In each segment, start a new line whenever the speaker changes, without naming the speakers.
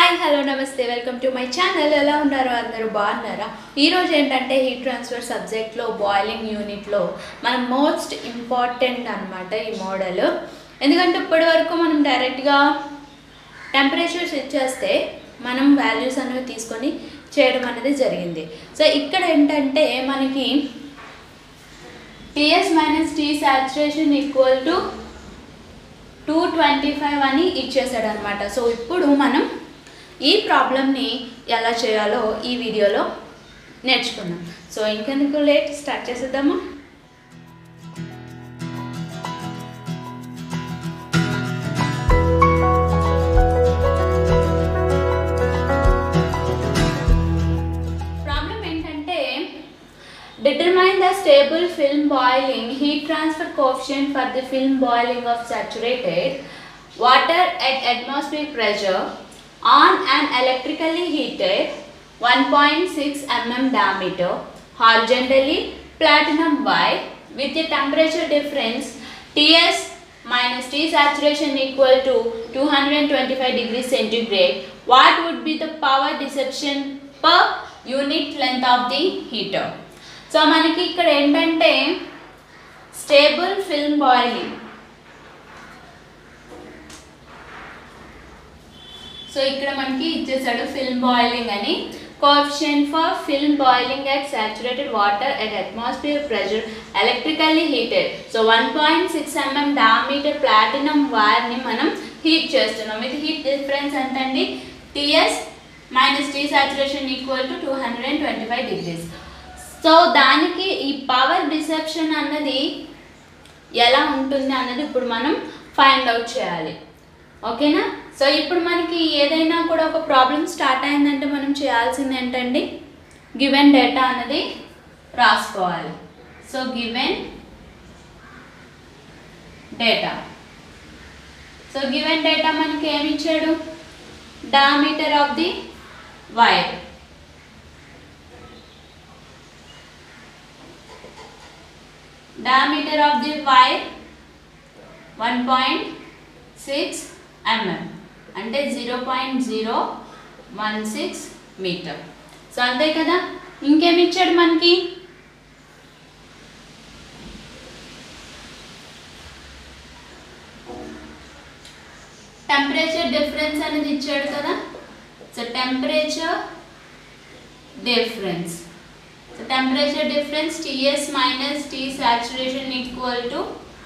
Hi hello నమస్తే welcome to my channel ఎలా ఉన్నారు అందరూ బాగున్నారా ఈరోజు ఏంటంటే హీట్ ట్రాన్స్ఫర్ సబ్జెక్ట్లో బాయిలింగ్ యూనిట్లో మనం మోస్ట్ ఇంపార్టెంట్ అన్నమాట ఈ మోడల్ ఎందుకంటే ఇప్పటి వరకు మనం డైరెక్ట్గా టెంపరేచర్స్ ఇచ్చేస్తే మనం వాల్యూస్ అనేవి తీసుకొని చేయడం అనేది జరిగింది సో ఇక్కడ ఏంటంటే మనకి TS minus T saturation equal to two twenty five అని ఇచ్చేసాడు అనమాట సో ఇప్పుడు మనం ఈ ప్రాబ్లమ్ని ఎలా చేయాలో ఈ వీడియోలో నేర్చుకుందాం సో ఇంకెందుకు లేట్ స్టార్ట్ చేసేద్దామా ప్రాబ్లం ఏంటంటే Determine the stable film boiling heat transfer coefficient for the film boiling of saturated water at atmospheric pressure on an electrically heated 1.6 mm diameter horizontally platinum wire with a temperature difference Ts minus T saturation equal to 225 degrees centigrade. What would be the power deception per unit length of the heater? So మనకి ఇక్కడ ఏంటంటే stable film boiling so ఇక్కడ మనకి ఇచ్చేసాడు film boiling అని coefficient for film boiling at saturated water at atmosphere pressure electrically heated so one point six mm diameter platinum వైర్ని మనం heat చేస్తున్నాం ఇది హీట్ డిఫరెన్స్ ఎంత అండి TS minus T saturation equal to two hundred and twenty five degrees so దానికి ఈ power deception అన్నది ఎలా ఉంటుంది అన్నది ఇప్పుడు మనం ఫైండ్ అవుట్ చేయాలి ఓకేనా సో ఇప్పుడు మనకి ఏదైనా కూడా ఒక ప్రాబ్లం స్టార్ట్ అయిందంటే మనం చేయాల్సింది ఏంటండి గివెన్ డేటా అన్నది రాసుకోవాలి so given data so given data మనకి ఏమి ఇచ్చాడు diameter of the wire diameter of the wire 1.6 mm అంటే 0.016 మీటర్ సో అంతే కదా ఇంకేమి ఇచ్చాడు మనకి టెంపరేచర్ డిఫరెన్స్ అనేది ఇచ్చాడు కదా so temperature difference So temperature difference Ts minus T saturation equal to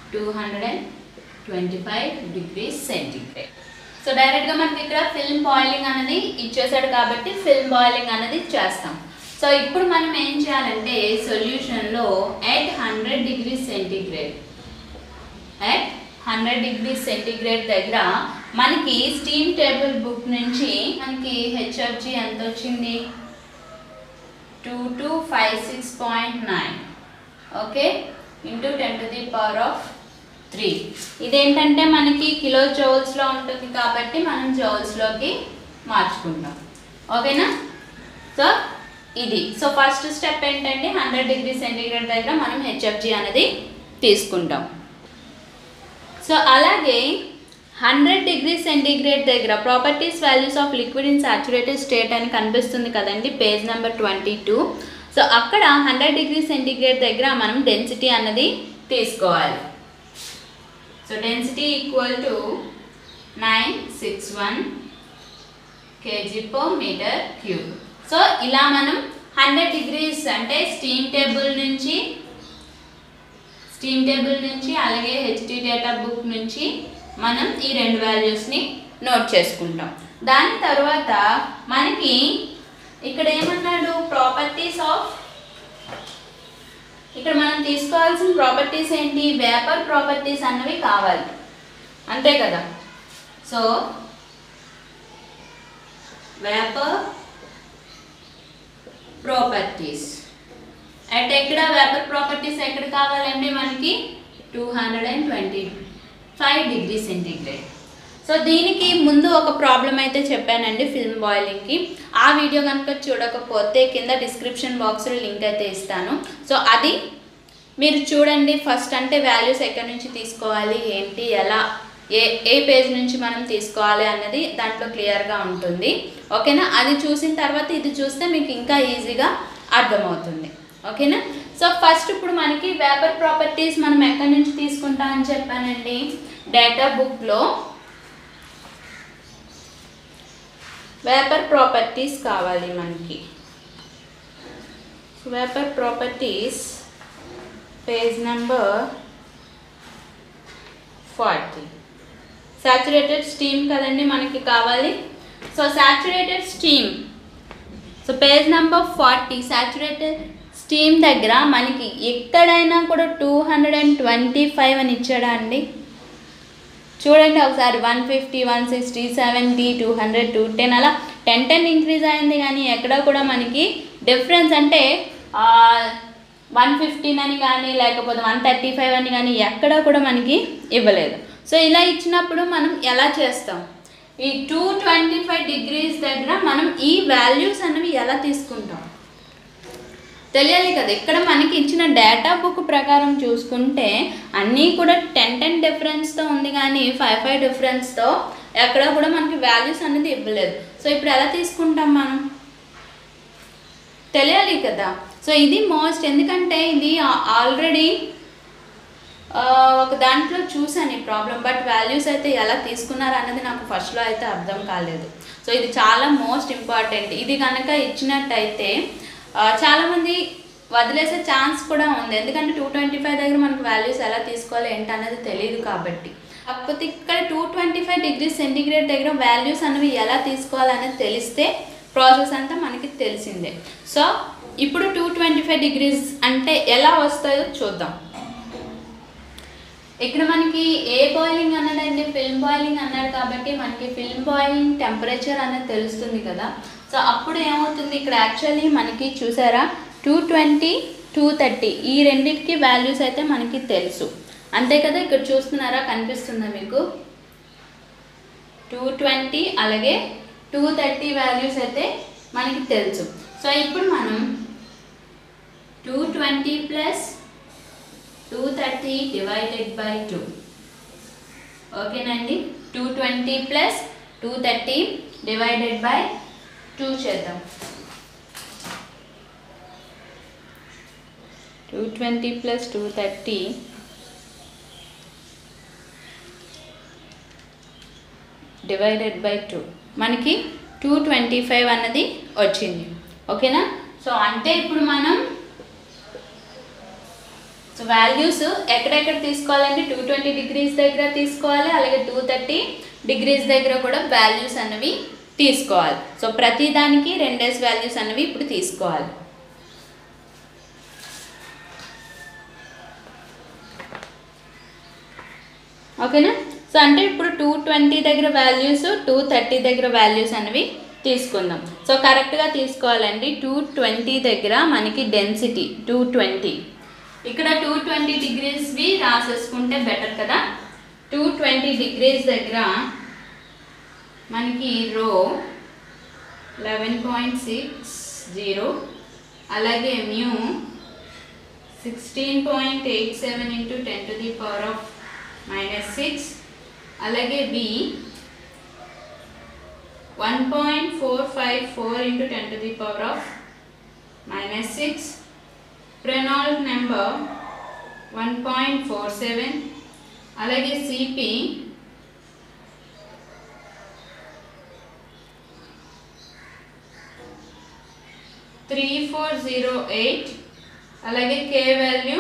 225 degrees centigrade. So డైరెక్ట్గా మనకి ఇక్కడ ఫిల్మ్ బాయిలింగ్ అనేది ఇచ్చేసాడు కాబట్టి ఫిల్మ్ బాయిలింగ్ అనేది చేస్తాం సో ఇప్పుడు మనం ఏం చేయాలంటే సొల్యూషన్లో at hundred degree centigrade at hundred degree centigrade దగ్గర మనకి స్టీమ్ టేబుల్ బుక్ నుంచి మనకి హెచ్ఎఫ్జి ఎంత వచ్చింది two two five six point nine okay into ten to the power of three ఇదేంటంటే మనకి కిలో జౌల్స్లో ఉంటుంది కాబట్టి మనం జౌల్స్లోకి మార్చుకుంటాం ఓకేనా సో ఇది సో ఫస్ట్ స్టెప్ ఏంటంటే హండ్రెడ్ డిగ్రీ సెంటిగ్రేడ్ దగ్గర మనం హెచ్ఎఫ్జి అనేది తీసుకుంటాం సో అలాగే హండ్రెడ్ డిగ్రీ సెంటిగ్రేడ్ దగ్గర properties values of liquid in saturated state అని కనిపిస్తుంది కదండి page number twenty two so అక్కడ హండ్రెడ్ డిగ్రీ సెంటిగ్రేడ్ దగ్గర మనం డెన్సిటీ అన్నది తీసుకోవాలి so density equal to nine six one kg per metre cube so ఇలా మనం హండ్రెడ్ డిగ్రీస్ అంటే స్టీమ్ టేబుల్ నుంచి స్టీమ్ టేబుల్ నుంచి అలాగే హెచ్డి డేటా బుక్ నుంచి మనం ఈ రెండు వాల్యూస్ని నోట్ చేసుకుంటాం దాని తర్వాత మనకి ఇక్కడ ఏమన్నాడు ప్రాపర్టీస్ ఆఫ్ ఇక్కడ మనం తీసుకోవాల్సిన ప్రాపర్టీస్ ఏంటి వేపర్ ప్రాపర్టీస్ అన్నవి కావాలి అంతే కదా సో వేపర్ ప్రాపర్టీస్ అట్ ఎక్కడ వేపర్ ప్రాపర్టీస్ ఎక్కడ కావాలండి మనకి two hundred and twenty five degree centigrade so దీనికి ముందు ఒక ప్రాబ్లం అయితే చెప్పానండి ఫిల్మ్ బాయిలింగ్కి ఆ వీడియో కనుక చూడకపోతే కింద డిస్క్రిప్షన్ బాక్స్లో లింక్ అయితే ఇస్తాను సో అది మీరు చూడండి ఫస్ట్ అంటే వాల్యూస్ ఎక్కడి నుంచి తీసుకోవాలి ఏంటి ఎలా ఏ ఏ పేజ్ నుంచి మనం తీసుకోవాలి అన్నది దాంట్లో క్లియర్గా ఉంటుంది ఓకేనా అది చూసిన తర్వాత ఇది చూస్తే మీకు ఇంకా ఈజీగా అర్థమవుతుంది ఓకేనా సో ఫస్ట్ ఇప్పుడు మనకి పేపర్ ప్రాపర్టీస్ మనం ఎక్కడి నుంచి తీసుకుంటాం అని చెప్పానండి డేటా బుక్లో వేపర్ ప్రాపర్టీస్ కావాలి మనకి vapour properties page number forty saturated steam కదండి మనకి కావాలి so saturated steam so page number forty saturated steam దగ్గర మనకి ఎక్కడైనా కూడా two hundred and twenty five అని ఇచ్చాడా అండి చూడండి ఒకసారి one fifty one sixty seventy two hundred two ten అలా టెన్ టెన్ ఇంక్రీజ్ అయింది కానీ ఎక్కడ కూడా మనకి డిఫరెన్స్ అంటే వన్ ఫిఫ్టీన్ అని కానీ లేకపోతే వన్ థర్టీ ఫైవ్ అని కానీ ఎక్కడ కూడా మనకి ఇవ్వలేదు సో ఇలా ఇచ్చినప్పుడు మనం ఎలా చేస్తాం ఈ టూ ట్వంటీ ఫైవ్ డిగ్రీస్ దగ్గర మనం ఈ వాల్యూస్ అనేవి ఎలా తీసుకుంటాం తెలియాలి కదా ఇక్కడ మనకి ఇచ్చిన డేటా బుక్ ప్రకారం చూసుకుంటే అన్నీ కూడా టెన్ టెన్ డిఫరెన్స్తో ఉంది కానీ ఫైవ్ ఫైవ్ డిఫరెన్స్తో ఎక్కడ కూడా మనకి వాల్యూస్ అనేది ఇవ్వలేదు సో ఇప్పుడు ఎలా తీసుకుంటాం మనం తెలియాలి కదా సో ఇది మోస్ట్ ఎందుకంటే ఇది ఆల్రెడీ ఒక దాంట్లో చూశాను ఈ ప్రాబ్లం బట్ వాల్యూస్ అయితే ఎలా తీసుకున్నారు అన్నది నాకు ఫస్ట్లో అయితే అర్థం కాలేదు సో ఇది చాలా మోస్ట్ ఇంపార్టెంట్ ఇది కనుక ఇచ్చినట్టయితే ఆ, చాలామంది వదిలేసే ఛాన్స్ కూడా ఉంది ఎందుకంటే టూ ట్వంటీ ఫైవ్ దగ్గర మనకు వాల్యూస్ ఎలా తీసుకోవాలి ఏంటి అనేది తెలియదు కాబట్టి కాకపోతే ఇక్కడ two twenty five degree centigrade దగ్గర వాల్యూస్ అనేవి ఎలా తీసుకోవాలి అనేది తెలిస్తే ప్రాసెస్ అంతా మనకి తెలిసిందే సో ఇప్పుడు టూ ట్వంటీ ఫైవ్ డిగ్రీస్ అంటే ఎలా వస్తాయో చూద్దాం ఇక్కడ మనకి ఏ బాయిలింగ్ అన్నాడండి ఫిల్మ్ బాయిలింగ్ అన్నాడు కాబట్టి మనకి ఫిల్మ్ బాయిలింగ్ టెంపరేచర్ అనేది తెలుస్తుంది కదా సో అప్పుడు ఏమవుతుంది ఇక్కడ యాక్చువల్లీ మనకి చూసారా టూ ట్వంటీ టూ థర్టీ ఈ రెండింటికి వాల్యూస్ అయితే మనకి తెలుసు అంతే కదా ఇక్కడ చూస్తున్నారా కనిపిస్తుందా మీకు టూ ట్వంటీ అలాగే టూ థర్టీ వాల్యూస్ అయితే మనకి తెలుసు సో ఇప్పుడు మనం two twenty plus two thirty divided by two ఓకేనండి two twenty plus two thirty divided by two చేద్దాం two twenty plus two thirty divided by two మనకి టూ ట్వంటీ ఫైవ్ అన్నది వచ్చింది ఓకేనా సో అంటే ఇప్పుడు మనం సో వాల్యూస్ ఎక్కడెక్కడ తీసుకోవాలంటే టూ ట్వంటీ డిగ్రీస్ దగ్గర తీసుకోవాలి అలాగే టూ థర్టీ డిగ్రీస్ దగ్గర కూడా వాల్యూస్ అనేవి తీసుకోవాలి సో ప్రతి దానికి రెండేసి వాల్యూస్ అనేవి ఇప్పుడు తీసుకోవాలి ఓకేనా సో అంటే ఇప్పుడు టూ ట్వంటీ దగ్గర వాల్యూస్ టూ థర్టీ దగ్గర వాల్యూస్ అనేవి తీసుకుందాం సో కరెక్ట్గా తీసుకోవాలండి టూ ట్వంటీ దగ్గర మనకి డెన్సిటీ టూ ట్వంటీ ఇక్కడ టూ ట్వంటీ డిగ్రీస్వి రాసేసుకుంటే బెటర్ కదా టూ ట్వంటీ డిగ్రీస్ దగ్గర మనకి rho eleven point six zero అలాగే mu sixteen point eight seven into ten to the power of minus six అలాగే B one point four five four into ten to the power of minus six ప్రెనాల్డ్ number one point four seven అలాగే CP three four zero eight అలాగే K value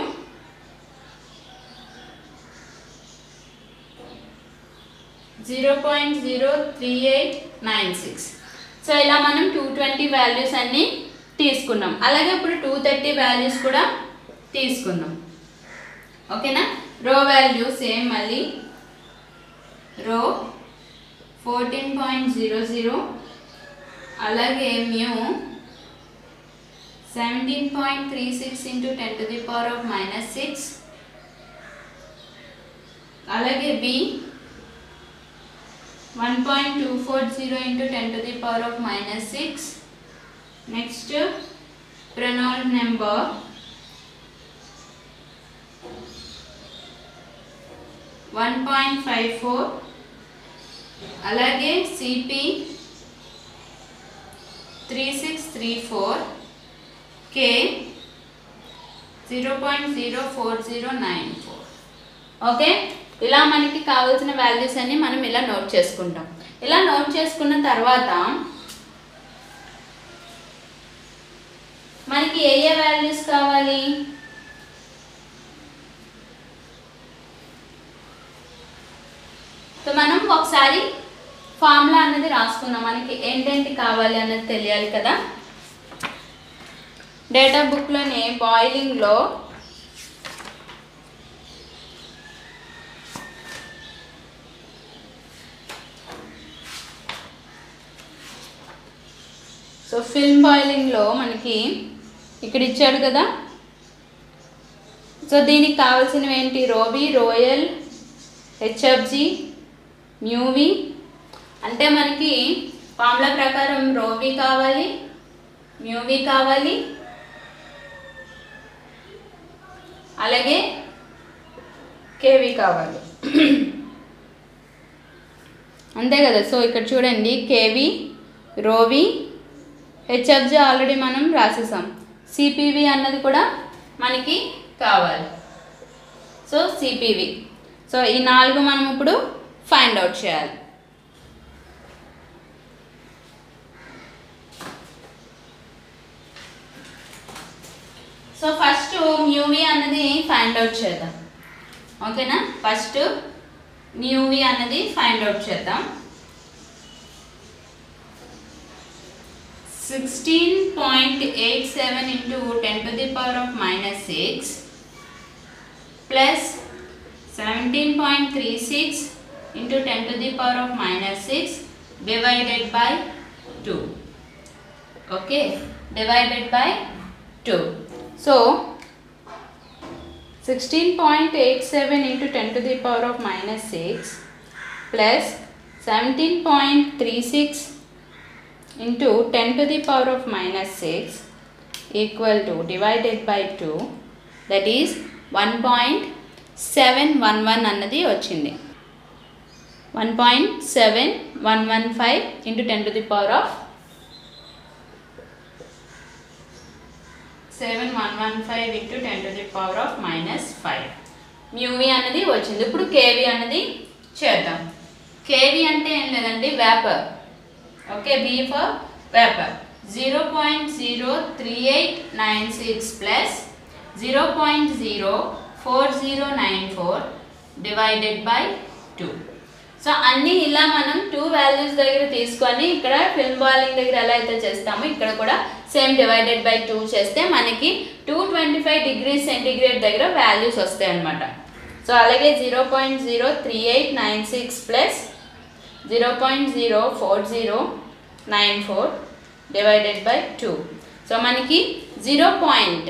zero point zero three eight nine six so ఇలా మనం two twenty values అన్నీ తీసుకున్నాం అలాగే ఇప్పుడు two thirty values కూడా తీసుకున్నాం ఓకేనా రో వాల్యూ సేమ్ మళ్ళీ rho fourteen point zero zero అలాగే mu seventeen point three six into ten to the power of minus six అలాగే B one point two four zero into ten to the power of minus six next Prandtl number one point five four అలాగే CP three six three four K zero point zero four zero nine four okay ఇలా మనకి కావాల్సిన values అన్ని మనం ఇలా note చేసుకుంటాం ఇలా note చేసుకున్న తర్వాత మనకి ఏ ఏ వాల్యూస్ కావాలి సో మనం ఒకసారి ఫార్ములా అనేది రాసుకుందాం మనకి ఏంటేంటి కావాలి అన్నది తెలియాలి కదా డేటా బుక్లోనే బాయిలింగ్లో సో ఫిల్మ్ బాయిలింగ్లో మనకి ఇక్కడ ఇచ్చాడు కదా సో దీనికి కావాల్సినవి ఏంటి రోవి రోయల్ హెచ్ఎఫ్జి మ్యూవి అంటే మనకి ఫార్ములా ప్రకారం రోవి కావాలి మ్యూవి కావాలి అలాగే కేవి కావాలి అంతే కదా సో ఇక్కడ చూడండి కేవి రోవి హెచ్ఎఫ్జి ఆల్రెడీ మనం రాసేసాం సిపివి అన్నది కూడా మనకి కావాలి సో సిపివి సో ఈ నాలుగు మనం ఇప్పుడు ఫైండ్ అవుట్ చేయాలి సో ఫస్ట్ మ్యూవి అన్నది ఫైండ్ అవుట్ చేద్దాం ఓకేనా ఫస్ట్ మ్యూవి అన్నది ఫైండ్ అవుట్ చేద్దాం sixteen point eight seven into ten to the power of minus six plus seventeen point three six into ten to the power of minus six divided by two okay divided by two so sixteen point eight seven into ten to the power of minus six plus seventeen point three six into 10 to the power of minus 6 equal to divided by 2 that is 1.711 అన్నది వచ్చింది 1.7115 into 10 to the power of 7115 into 10 to the power of minus 5 మ్యూవి అన్నది వచ్చింది ఇప్పుడు KV అన్నది చేద్దాం KV అంటే ఏం లేదండి vapour okay B for vapour zero point zero three eight nine six plus zero point zero four zero nine four divided by two so అన్నీ ఇలా మనం టూ వాల్యూస్ దగ్గర తీసుకొని ఇక్కడ ఫిల్మ్ బాయిలింగ్ దగ్గర ఎలా అయితే చేస్తామో ఇక్కడ కూడా సేమ్ డివైడెడ్ బై టూ చేస్తే మనకి two twenty five degree centigrade దగ్గర వాల్యూస్ వస్తాయి అన్నమాట సో అలాగే zero point zero three eight nine six plus zero point zero four zero nine four divided by two so మనకి zero point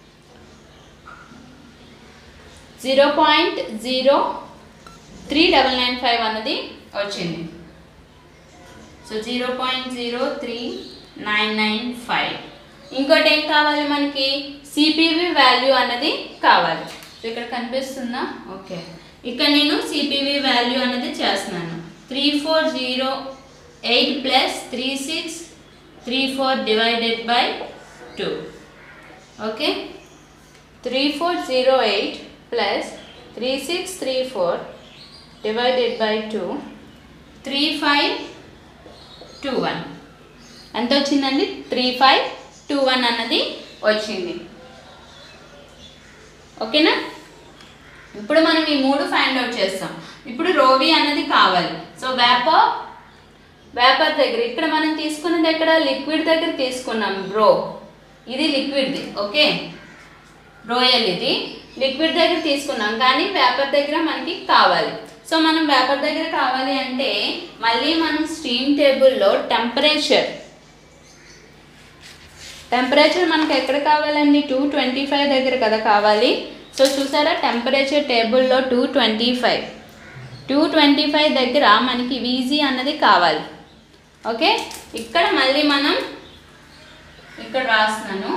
zero point zero three double nine five అన్నది వచ్చింది so zero point zero three nine nine five ఇంకోటి ఏం కావాలి మనకి CPV value అన్నది కావాలి so ఇక్కడ కనిపిస్తుందా ఓకే ఇక్కడ నేను సిపివి వాల్యూ అనేది చేస్తున్నాను three four zero eight plus three six three four divided by two okay three four zero eight plus three six three four divided by two three five two one ఎంత వచ్చిందండి three five two one అన్నది వచ్చింది ఓకేనా ఇప్పుడు మనం ఈ మూడు find out చేస్తాం ఇప్పుడు రోవి అన్నది కావాలి సో వేపర్ వేపర్ దగ్గర ఇక్కడ మనం తీసుకున్నది ఎక్కడ లిక్విడ్ దగ్గర తీసుకున్నాం బ్రో ఇది లిక్విడ్ది ఓకే రోయల్ ఇది లిక్విడ్ దగ్గర తీసుకున్నాం కానీ వేపర్ దగ్గర మనకి కావాలి సో మనం వేపర్ దగ్గర కావాలి అంటే మళ్ళీ మనం స్టీమ్ టేబుల్లో టెంపరేచర్ టెంపరేచర్ మనకి ఎక్కడ కావాలండి టూ ట్వంటీ ఫైవ్ దగ్గర కదా కావాలి సో చూసారా టెంపరేచర్ టేబుల్లో two twenty five two twenty five దగ్గర మనకి వీజీ అన్నది కావాలి ఓకే ఇక్కడ మళ్ళీ మనం ఇక్కడ రాస్తున్నాను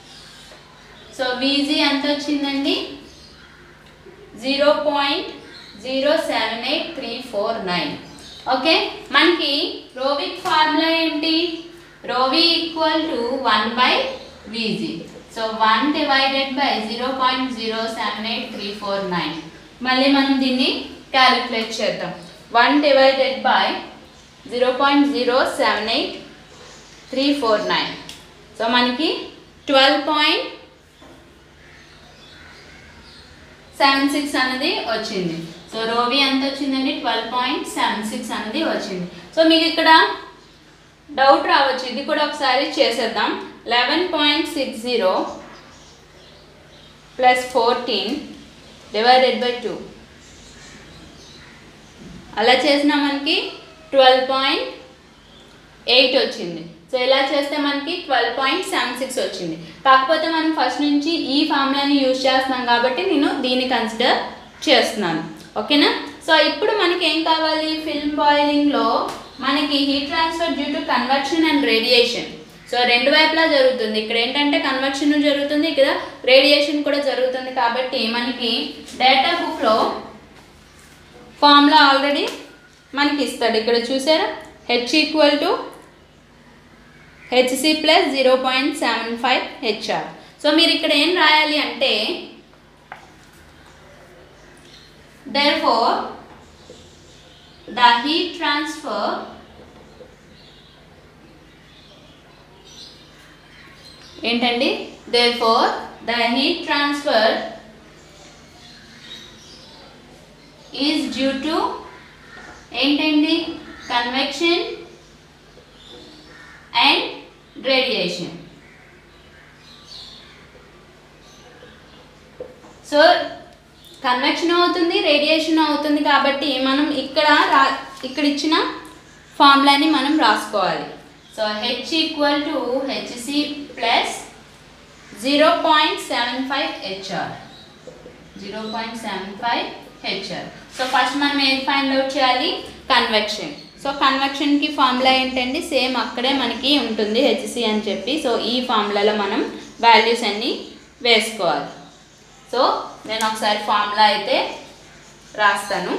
సో వీజీ ఎంత వచ్చిందండి zero point zero seven eight three four nine okay మనకి రోవిక్ ఫార్ములా ఏంటి rho v equal to one by VG so one divided by zero point zero seven eight three four nine మళ్ళీ మనం దీన్ని క్యాలిక్యులేట్ చేద్దాం one divided by zero point zero seven eight three four nine so మనకి twelve point seven six అనేది వచ్చింది so రోవి ఎంత వచ్చిందండి twelve point seven six అనేది వచ్చింది సో మీకు ఇక్కడ డౌట్ రావచ్చు ఇది కూడా ఒకసారి చేసేద్దాం eleven point six zero plus fourteen divided by two అలా చేసిన మనకి ట్వెల్వ్ పాయింట్ ఎయిట్ వచ్చింది సో ఇలా చేస్తే మనకి ట్వెల్వ్ పాయింట్ సెవెన్ సిక్స్ వచ్చింది కాకపోతే మనం ఫస్ట్ నుంచి ఈ ఫార్ములాని యూజ్ చేస్తున్నాం కాబట్టి నేను దీన్ని కన్సిడర్ చేస్తున్నాను ఓకేనా సో ఇప్పుడు మనకి ఏం కావాలి ఫిల్మ్ బాయిలింగ్లో మనకి heat transfer due to conversion and radiation so రెండు వైపులా జరుగుతుంది ఇక్కడ ఏంటంటే కన్వర్షన్ జరుగుతుంది ఇక్కడ రేడియేషన్ కూడా జరుగుతుంది కాబట్టి మనకి డేటా బుక్లో ఫార్ములా ఆల్రెడీ మనకి ఇస్తాడు ఇక్కడ చూసారా H equal to HC plus zero point seven five HR so మీరు ఇక్కడ ఏం రాయాలి అంటే therefore the heat transfer ఏంటండి therefore the heat transfer is due to ఏంటండి convection and radiation so convection అవుతుంది రేడియేషన్ అవుతుంది కాబట్టి మనం ఇక్కడ రా ఇక్కడ ఇచ్చిన ఫార్ములాని మనం రాసుకోవాలి so H equal to HC plus zero point seven five HR zero point seven five HR so first మనం ఏది ఫైండ్ అవుట్ చేయాలి కన్వెక్షన్ సో కన్వెక్షన్కి ఫార్ములా ఏంటండి సేమ్ అక్కడే మనకి ఉంటుంది హెచ్సి అని చెప్పి సో ఈ ఫార్ములాలో మనం వాల్యూస్ అన్నీ వేసుకోవాలి సో నేను ఒకసారి ఫార్ములా అయితే రాస్తాను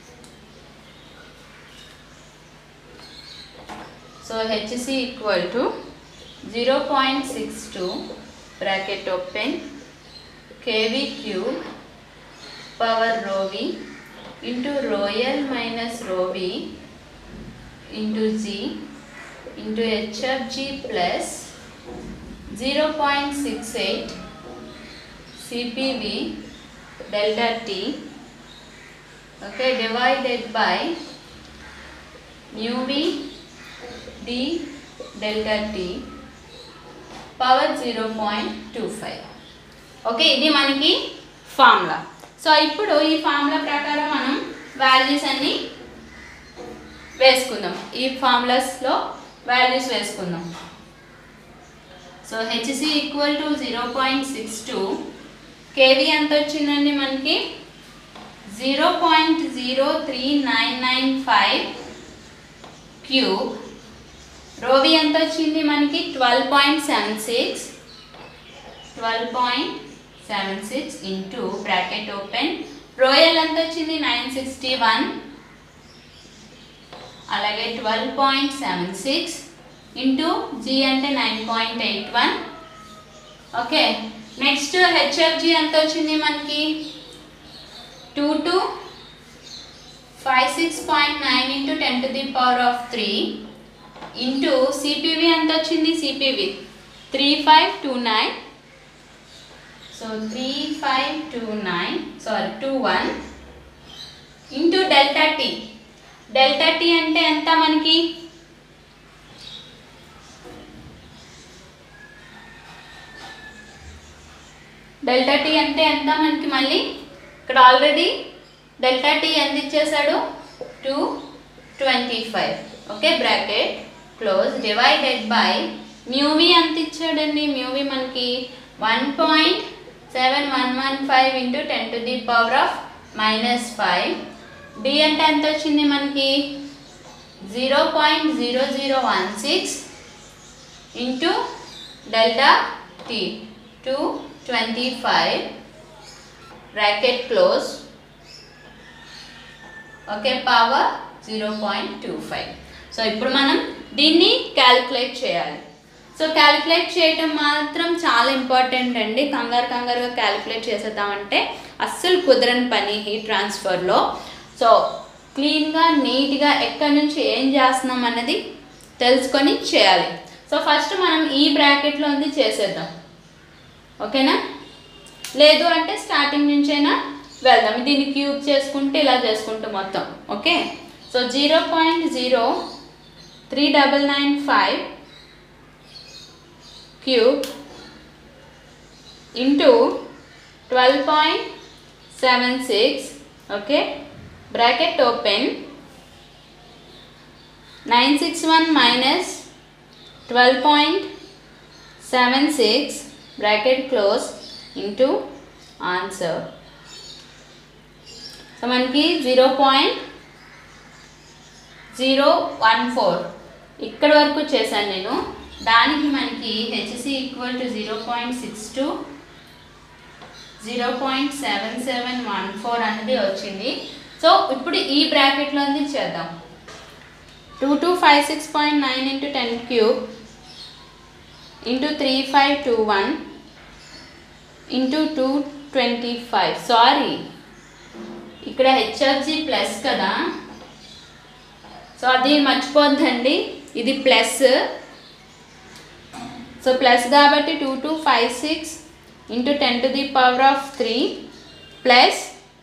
so HC equal to zero point six two bracket open KV cube power rho v into rho l minus rho v into G into HFG plus zero point six eight CPV delta T okay divided by mu v D delta T power zero point two five okay ఇది మనకి formula so ఇప్పుడు ఈ formula ప్రకారం మనం values అన్ని వేసుకుందాం ఈ ఫార్ములాస్లో వాల్యూస్ వేసుకుందాం so HC equal to zero point six two KV ఎంత వచ్చిందండి మనకి zero point zero three nine nine five cube rho v ఎంత వచ్చింది మనకి twelve point seven six twelve point seven six into bracket open rho l ఎంత వచ్చింది nine sixty one అలాగే twelve point seven six into G అంటే nine point eight one okay next HFG ఎంత వచ్చింది మనకి two two five six point nine into ten to the power of three into CPV ఎంత వచ్చింది CPV three five two nine so three five two nine sorry two one into delta T delta T అంటే ఎంత మనకి delta T అంటే ఎంత మనకి మళ్ళీ ఇక్కడ ఆల్రెడీ డెల్టా టీ ఎంత ఇచ్చేసాడు two twenty five okay bracket close divided by mu v ఎంత ఇచ్చాడండి మ్యూవీ మనకి one point seven one one five into ten to the power of minus five D అంటే ఎంత వచ్చింది మనకి zero point zero zero one six into delta T two twenty five bracket close okay power zero point two five so ఇప్పుడు మనం దీన్ని క్యాలిక్యులేట్ చేయాలి so calculate చేయటం మాత్రం చాలా ఇంపార్టెంట్ అండి కంగారు కంగారుగా క్యాలిక్యులేట్ చేసేద్దామంటే అస్సలు కుదరని పని హీట్ ట్రాన్స్ఫర్లో సో క్లీన్గా నీట్గా ఎక్కడి నుంచి ఏం చేస్తున్నాం అన్నది తెలుసుకొని చేయాలి సో ఫస్ట్ మనం ఈ బ్రాకెట్లో ఉంది చేసేద్దాం ఓకేనా లేదు అంటే స్టార్టింగ్ నుంచైనా వెళ్దాం దీన్ని క్యూబ్ చేసుకుంటే ఇలా చేసుకుంటూ మొత్తం okay so zero point zero three double nine five cube into twelve point seven six okay bracket open nine six one minus twelve point seven six bracket close into answer so మనకి zero point zero one four ఇక్కడ వరకు చేశాను నేను దానికి మనకి HC equal to zero point six two zero point seven seven one four అనేది వచ్చింది so ఇప్పుడు ఈ బ్రాకెట్లోది చేద్దాం two two five six point nine into ten cube into three five two one into two twenty five sorry ఇక్కడ HFG plus కదా so అది మర్చిపోద్దండి ఇది ప్లస్ సో ప్లస్ కాబట్టి two two five six into ten to the power of three plus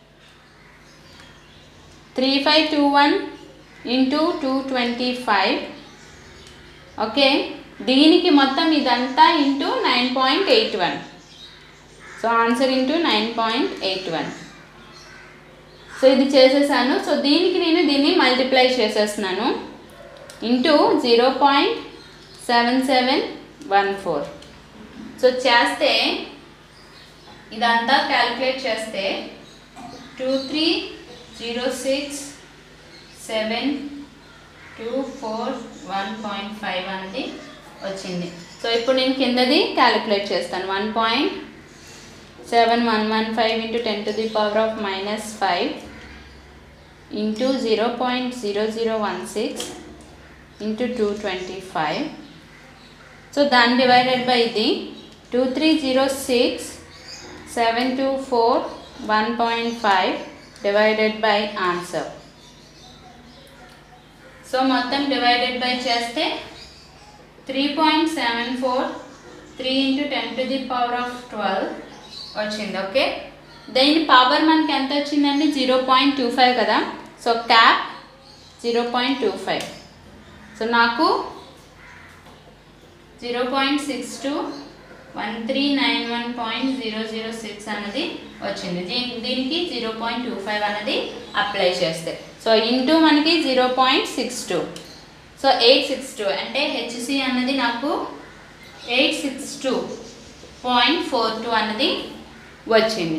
three five two one into two twenty five okay దీనికి మొత్తం ఇదంతా into nine point eight one so answer into nine point eight one so ఇది చేసేసాను so దీనికి నేను దీన్ని multiply చేసేస్తున్నాను into zero point seven seven one four so చేస్తే ఇదంతా క్యాలిక్యులేట్ చేస్తే two three zero six seven two four one point five అనేది వచ్చింది సో ఇప్పుడు నేను కిందది క్యాలిక్యులేట్ చేస్తాను one point seven one one five into ten to the power of minus five into zero point zero zero one six into two twenty five so దాన్ని divided by ఇది two three zero six seven two four one point five divided by answer so మొత్తం divided by చేస్తే three point seven four three into ten to the power of twelve వచ్చింది okay దీని power మనకి ఎంత వచ్చిందండి zero point two five కదా so cap zero point two five so నాకు zero point six two one three nine one point zero zero six అన్నది వచ్చింది దీ- దీనికి జీరో పాయింట్ టూ ఫైవ్ అనేది అప్లై చేస్తే సో ఇంటూ మనకి zero point six two so eight six two అంటే HC అన్నది నాకు eight six two point four two అన్నది వచ్చింది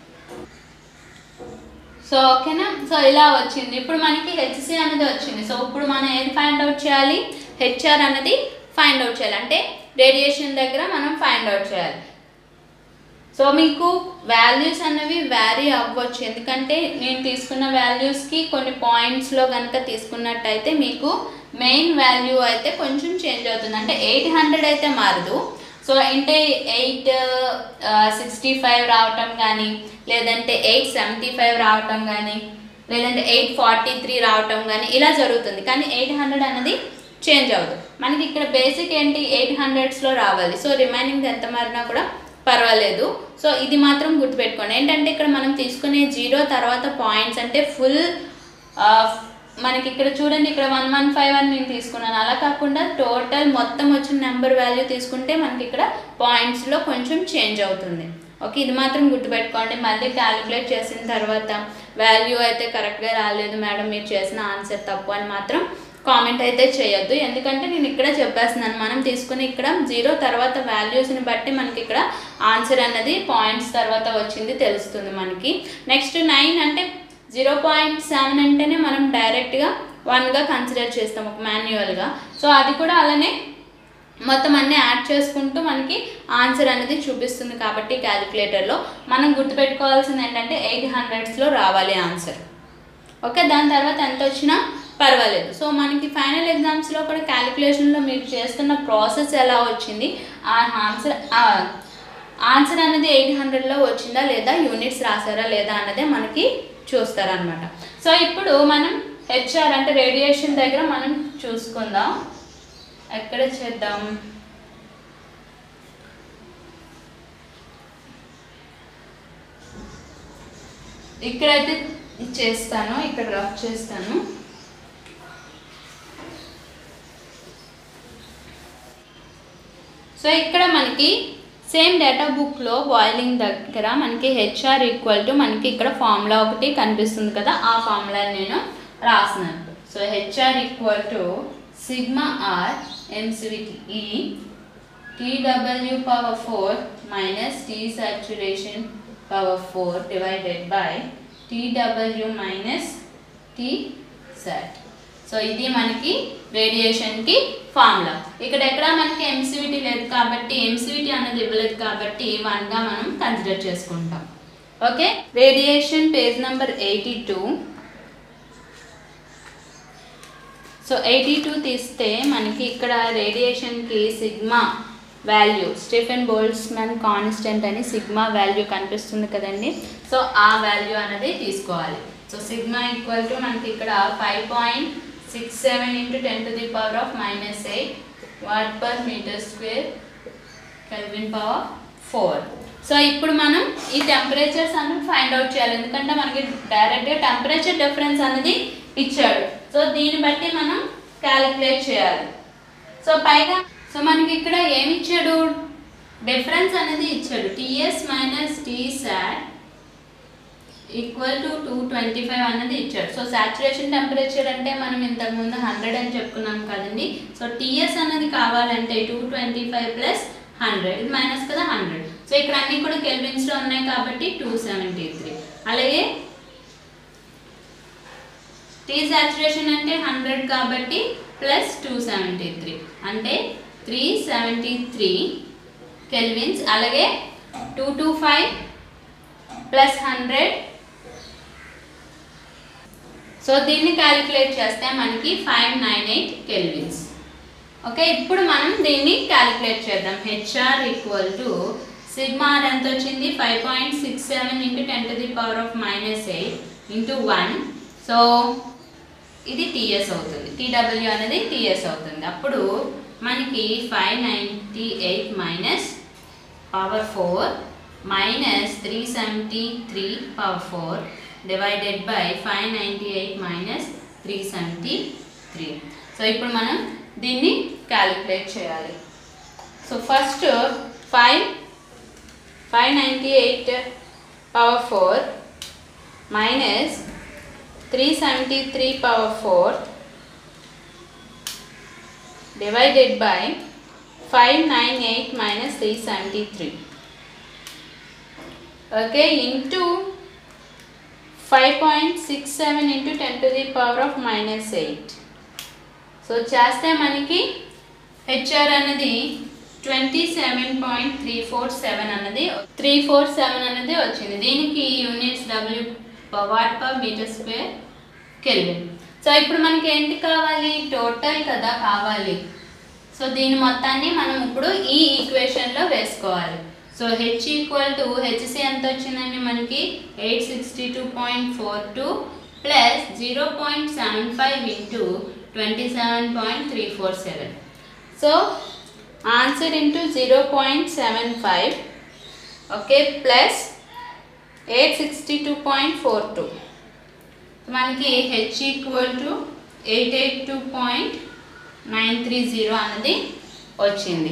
సో ఓకేనా సో ఇలా వచ్చింది ఇప్పుడు మనకి హెచ్సి అనేది వచ్చింది సో ఇప్పుడు మనం ఏది ఫైండ్ అవుట్ చేయాలి హెచ్ఆర్ అనేది ఫైండ్ అవుట్ చేయాలి అంటే రేడియేషన్ దగ్గర మనం ఫైండ్ అవుట్ చేయాలి సో మీకు వాల్యూస్ అనేవి వ్యారీ అవ్వచ్చు ఎందుకంటే నేను తీసుకున్న వాల్యూస్కి కొన్ని పాయింట్స్లో కనుక తీసుకున్నట్టయితే మీకు మెయిన్ వాల్యూ అయితే కొంచెం చేంజ్ అవుతుంది అంటే ఎయిట్ హండ్రెడ్ అయితే మారదు సో అంటే ఎయిట్ సిక్స్టీ ఫైవ్ రావటం కానీ లేదంటే ఎయిట్ సెవెంటీ ఫైవ్ రావటం కానీ లేదంటే ఎయిట్ ఫార్టీ త్రీ రావటం కానీ ఇలా జరుగుతుంది కానీ ఎయిట్ హండ్రెడ్ అనేది చేంజ్ అవ్వదు మనకి ఇక్కడ బేసిక్ ఏంటి ఎయిట్ హండ్రెడ్స్లో రావాలి సో రిమైనింగ్ ఎంత మారినా కూడా పర్వాలేదు సో ఇది మాత్రం గుర్తుపెట్టుకోండి ఏంటంటే ఇక్కడ మనం తీసుకునే జీరో తర్వాత పాయింట్స్ అంటే ఫుల్ మనకి ఇక్కడ చూడండి ఇక్కడ వన్ వన్ ఫైవ్ అని నేను తీసుకున్నాను అలా కాకుండా టోటల్ మొత్తం వచ్చిన నెంబర్ వాల్యూ తీసుకుంటే మనకి ఇక్కడ పాయింట్స్లో కొంచెం చేంజ్ అవుతుంది ఓకే ఇది మాత్రం గుర్తుపెట్టుకోండి మళ్ళీ క్యాలిక్యులేట్ చేసిన తర్వాత వాల్యూ అయితే కరెక్ట్గా రాలేదు మేడం మీరు చేసిన ఆన్సర్ తప్పు అని మాత్రం కామెంట్ అయితే చేయొద్దు ఎందుకంటే నేను ఇక్కడ చెప్పేస్తున్నాను మనం తీసుకుని ఇక్కడ జీరో తర్వాత వాల్యూస్ని బట్టి మనకి ఇక్కడ ఆన్సర్ అన్నది పాయింట్స్ తర్వాత వచ్చింది తెలుస్తుంది మనకి నెక్స్ట్ నైన్ అంటే జీరో పాయింట్ సెవెన్ అంటేనే మనం డైరెక్ట్గా వన్గా కన్సిడర్ చేస్తాం ఒక మాన్యువల్గా సో అది కూడా అలానే మొత్తం అన్నీ యాడ్ చేసుకుంటూ మనకి ఆన్సర్ అనేది చూపిస్తుంది కాబట్టి క్యాలిక్యులేటర్లో మనం గుర్తుపెట్టుకోవాల్సింది ఏంటంటే ఎయిట్ హండ్రెడ్స్లో రావాలి ఆన్సర్ ఓకే దాని తర్వాత ఎంత వచ్చినా పర్వాలేదు సో మనకి ఫైనల్ ఎగ్జామ్స్లో కూడా క్యాలిక్యులేషన్లో మీరు చేస్తున్న ప్రాసెస్ ఎలా వచ్చింది ఆ ఆన్సర్ ఆన్సర్ అనేది ఎయిట్ హండ్రెడ్లో వచ్చిందా లేదా యూనిట్స్ రాసారా లేదా అన్నదే మనకి చూస్తారనమాట సో ఇప్పుడు మనం హెచ్ఆర్ అంటే రేడియేషన్ దగ్గర మనం చూసుకుందాం ఎక్కడ చేద్దాం ఇక్కడైతే చేస్తాను ఇక్కడ రఫ్ చేస్తాను సో ఇక్కడ మనకి సేమ్ డేటా బుక్లో బాయిలింగ్ దగ్గర మనకి హెచ్ఆర్ ఈక్వల్ టు మనకి ఇక్కడ ఫార్ములా ఒకటి కనిపిస్తుంది కదా ఆ ఫార్ములాని నేను రాసినట్టు so HR equal to sigma R emissivity ఈ TW power 4 minus T saturation power 4 divided by TW minus T sat. So ఇది మనకి రేడియేషన్కి ఫార్ములా ఇక్కడ ఎక్కడ మనకి ఎంసీవిటీ లేదు కాబట్టి ఎంసీవిటీ అనేది ఇవ్వలేదు కాబట్టి వన్గా మనం కన్సిడర్ చేసుకుంటాం okay radiation page number eighty two so eighty two తీస్తే మనకి ఇక్కడ రేడియేషన్కి sigma value Stefan Boltzmann constant అని సిగ్మా వాల్యూ కనిపిస్తుంది కదండి సో ఆ వాల్యూ అనేది తీసుకోవాలి సో సిగ్మా ఈక్వల్ టు మనకి ఇక్కడ five point six seven into ten to the power of minus eight watt per metre square kelvin power four so ఇప్పుడు మనం ఈ టెంపరేచర్స్ అన్ని ఫైండ్ అవుట్ చేయాలి ఎందుకంటే మనకి డైరెక్ట్గా టెంపరేచర్ డిఫరెన్స్ అనేది ఇచ్చాడు సో దీన్ని బట్టి మనం క్యాలిక్యులేట్ చేయాలి సో పైగా సో మనకి ఇక్కడ ఏమి ఇచ్చాడు డిఫరెన్స్ అనేది ఇచ్చాడు TS minus T sat equal to two twenty five అన్నది ఇచ్చాడు సో సాచురేషన్ టెంపరేచర్ అంటే మనం ఇంతకుముందు హండ్రెడ్ అని చెప్పుకున్నాం కదండి సో టీఎస్ అనేది కావాలంటే two twenty five plus hundred ఇది మైనస్ కదా హండ్రెడ్ సో ఇక్కడ అన్నీ కూడా కెల్విన్స్లో ఉన్నాయి కాబట్టి టూ సెవెంటీ త్రీ అలాగే టీ సాచురేషన్ అంటే హండ్రెడ్ కాబట్టి ప్లస్ టూ సెవెంటీ త్రీ అంటే త్రీ సెవెంటీ త్రీ కెల్విన్స్ అలాగే two two five plus hundred so దీన్ని క్యాలిక్యులేట్ చేస్తే మనకి five nine eight kelvins okay ఇప్పుడు మనం దీన్ని క్యాలిక్యులేట్ చేద్దాం HR equal to sigma R ఎంత వచ్చింది five point six seven into ten to the power of minus eight into one so ఇది టీఎస్ అవుతుంది టీడబ్ల్యూ అనేది టీఎస్ అవుతుంది అప్పుడు మనకి five ninety eight minus power four minus three seventy three power four divided by five ninety eight minus three seventy three so ఇప్పుడు మనం దీన్ని క్యాలిక్యులేట్ చేయాలి so first five five ninety eight power four minus three seventy three power four divided by five nine eight minus three seventy three okay into five point six seven into ten to the power of minus eight so చేస్తే మనకి HR అనేది twenty seven point three four seven అన్నది three four seven అనేది వచ్చింది దీనికి units W watt per metre square kelvin so ఇప్పుడు మనకి ఏంటి కావాలి టోటల్ కదా కావాలి సో దీని మొత్తాన్ని మనం ఇప్పుడు ఈ ఈక్వేషన్లో వేసుకోవాలి so H equal to HC ఎంత వచ్చిందండి మనకి eight sixty two point four two plus zero point seven five into twenty seven point three four seven so answer into zero point seven five okay plus eight sixty two point four two మనకి H equal to eight eight two point nine three zero అనేది వచ్చింది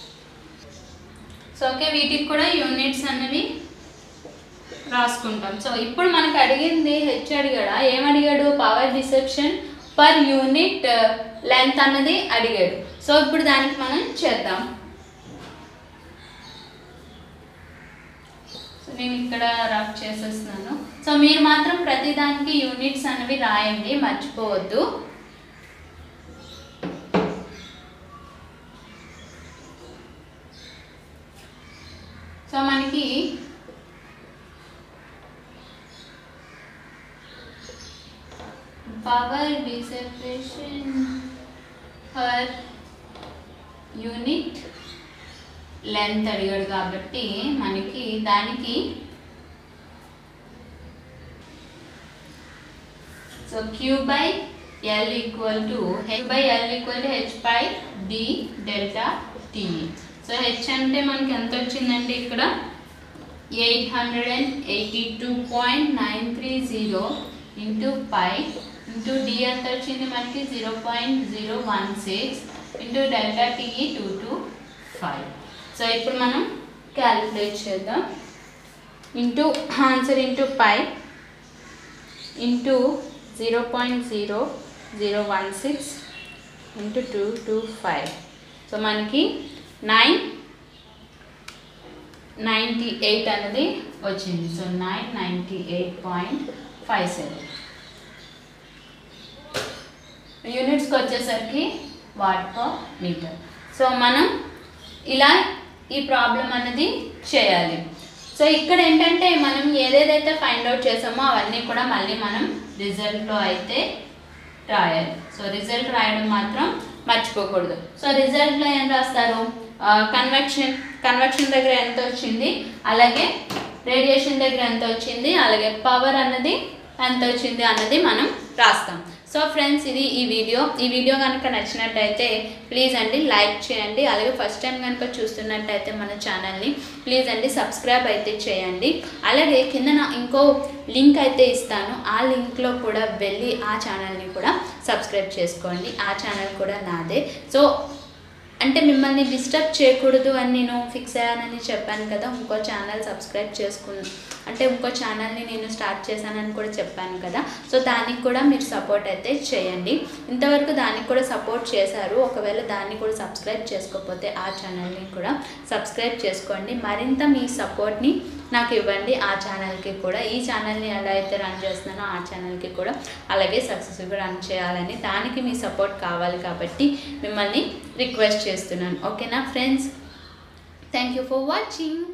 so okay వీటికి కూడా units అనేవి రాసుకుంటాం so ఇప్పుడు మనకు అడిగింది హెచ్ అడిగాడా ఏం అడిగాడు power dissipation per unit length అన్నది అడిగాడు సో ఇప్పుడు దానికి మనం చేద్దాం సో నేను ఇక్కడ రఫ్ చేసేస్తున్నాను సో మీరు మాత్రం ప్రతిదానికి యూనిట్స్ అనేవి రాయండి మర్చిపోవద్దు సో మనకి power dissipation per unit length అడిగాడు కాబట్టి మనకి దానికి so Q by L equal to H by L equal to H by D delta T so H అంటే మనకి ఎంత వచ్చిందండి ఇక్కడ eight hundred and eighty two point nine three zero into pi into D ఎంత వచ్చింది మనకి zero point zero one six into delta T two two five so ఇప్పుడు మనం క్యాలిక్యులేట్ చేద్దాం into answer into pi into zero point zero zero one six into two two five so మనకి nine ninety eight అనేది వచ్చింది so nine ninety eight point five seven యూనిట్స్కి వచ్చేసరికి watt per metre so మనం ఇలా ఈ problem అనేది చేయాలి సో ఇక్కడ ఏంటంటే మనం ఏదేదైతే ఫైండ్ అవుట్ చేసామో అవన్నీ కూడా మళ్ళీ మనం రిజల్ట్లో అయితే రాయాలి సో రిజల్ట్ రాయడం మాత్రం మర్చిపోకూడదు సో రిజల్ట్లో ఏం రాస్తారు కన్వెక్షన్ కన్వెక్షన్ దగ్గర ఎంత వచ్చింది అలాగే రేడియేషన్ దగ్గర ఎంత వచ్చింది అలాగే పవర్ అన్నది ఎంత వచ్చింది అన్నది మనం రాస్తాం సో ఫ్రెండ్స్ ఇది ఈ వీడియో ఈ వీడియో కనుక నచ్చినట్టయితే ప్లీజ్ అండి లైక్ చేయండి అలాగే ఫస్ట్ టైం కనుక చూస్తున్నట్టయితే మన ఛానల్ని ప్లీజ్ అండి సబ్స్క్రైబ్ అయితే చేయండి అలాగే కింద నా ఇంకో లింక్ అయితే ఇస్తాను ఆ లింక్లో కూడా వెళ్ళి ఆ ఛానల్ని కూడా సబ్స్క్రైబ్ చేసుకోండి ఆ ఛానల్ కూడా నాదే సో అంటే మిమ్మల్ని డిస్టర్బ్ చేయకూడదు అని నేను ఫిక్స్ అయ్యానని చెప్పాను కదా ఇంకో ఛానల్ సబ్స్క్రైబ్ చేసుకుని అంటే ఇంకో ఛానల్ని నేను స్టార్ట్ చేశానని కూడా చెప్పాను కదా సో దానికి కూడా మీరు సపోర్ట్ అయితే చేయండి ఇంతవరకు దానికి కూడా సపోర్ట్ చేశారు ఒకవేళ దాన్ని కూడా సబ్స్క్రైబ్ చేసుకోకపోతే ఆ ఛానల్ని కూడా సబ్స్క్రైబ్ చేసుకోండి మరింత మీ సపోర్ట్ని నాకు ఇవ్వండి ఆ ఛానల్కి కూడా ఈ ఛానల్ని ఎలా అయితే రన్ చేస్తున్నానో ఆ ఛానల్కి కూడా అలాగే సక్సెస్ఫుల్గా రన్ చేయాలని దానికి మీ సపోర్ట్ కావాలి కాబట్టి మిమ్మల్ని రిక్వెస్ట్ చేస్తున్నాను ఓకేనా friends thank you for watching